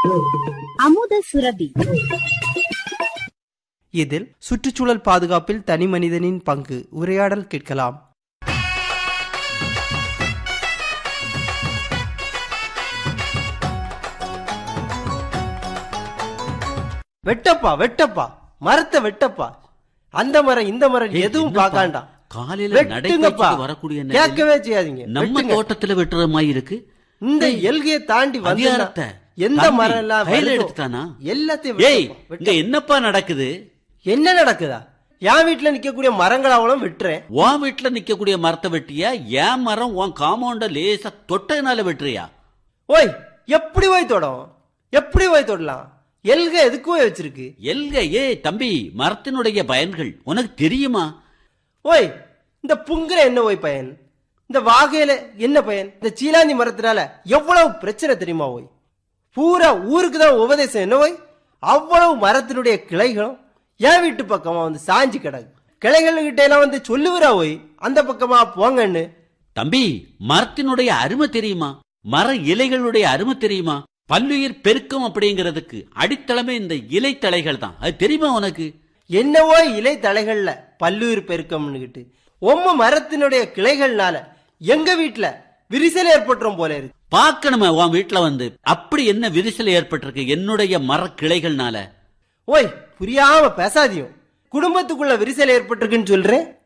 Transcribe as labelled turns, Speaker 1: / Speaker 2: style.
Speaker 1: அமுத சுரபி
Speaker 2: இதில் சுற்றுச்சூழல் பாதுகாப்பில் தனி மனிதனின் பங்கு உரையாடல் கேட்கலாம் வெட்டப்பா வெட்டப்பா மரத்தை வெட்டப்பா அந்த மரம் இந்த மரம்
Speaker 3: ஏய்,
Speaker 2: எதுவும்
Speaker 3: என்னப்பா?
Speaker 2: பார்க்காண்டாம்
Speaker 3: காலையில
Speaker 2: வெட்டுங்கப்பா.
Speaker 3: நடைபயிற்சிக்கு வரக்கூடிய நேரம்
Speaker 2: கேட்கவே செய்யாதீங்க
Speaker 3: நம்ம
Speaker 2: வெட்டுங்க.
Speaker 3: தோட்டத்துல வெட்டுற மாதிரி இருக்கு
Speaker 2: இந்த எல்கையை தாண்டி வந்து
Speaker 3: அதிகாரத்தை
Speaker 2: எந்த
Speaker 3: தம்பி,
Speaker 2: மரம் எல்லாம்
Speaker 3: கையில
Speaker 2: வருதோ,
Speaker 3: எடுத்துட்டானா?
Speaker 2: எல்லாத்தையும்
Speaker 3: ஏய்
Speaker 2: வெட்டப்பா,
Speaker 3: இங்க
Speaker 2: வெட்டப்பா.
Speaker 3: என்னப்பா நடக்குது
Speaker 2: என்ன நடக்குதா என் வீட்டுல நிக்கக்கூடிய மரங்கள் அவ்வளவு வெட்டுறேன்
Speaker 3: உன் வீட்டுல நிக்கக்கூடிய மரத்தை வெட்டியா என் மரம் உன் காம்பவுண்ட லேசா தொட்டதுனால வெட்டுறியா
Speaker 2: ஓய் எப்படி போய் தொடும் எப்படி போய் தொடலாம் எல்க எதுக்கு போய் வச்சிருக்கு
Speaker 3: எல்க ஏ தம்பி மரத்தினுடைய பயன்கள் உனக்கு தெரியுமா
Speaker 2: ஓய் இந்த புங்குற என்ன ஓய் பயன் இந்த வாகையில என்ன பயன் இந்த சீலாந்தி மரத்தினால எவ்வளவு பிரச்சனை தெரியுமா ஓய் பூரா ஊருக்கு தான் உபதேசம் என்ன ஓய் அவ்வளவு மரத்தினுடைய கிளைகளும் என் வீட்டு பக்கமா வந்து சாஞ்சு கிடக்கு கிளைகள் கிட்ட எல்லாம் வந்து சொல்லுவிரா ஓய் அந்த பக்கமா போங்கன்னு
Speaker 3: தம்பி மரத்தினுடைய அருமை தெரியுமா மர இலைகளுடைய அருமை தெரியுமா பல்லுயிர் பெருக்கம் அப்படிங்கிறதுக்கு அடித்தளமே இந்த இலை தலைகள் தான் அது தெரியுமா உனக்கு
Speaker 2: என்னவோ இலை தலைகள்ல பல்லுயிர் பெருக்கம்னுகிட்டு உம்ம மரத்தினுடைய கிளைகள்னால எங்க வீட்டுல விரிசல் ஏற்பட்டுரும் போல இருக்கு
Speaker 3: பார்க்கணுமே உன் வீட்டுல வந்து அப்படி என்ன விரிசல் ஏற்பட்டிருக்கு என்னுடைய மர கிளைகள்னால
Speaker 2: ஓய் புரியாம பேசாதியும் குடும்பத்துக்குள்ள விரிசல் ஏற்பட்டிருக்குன்னு சொல்றேன்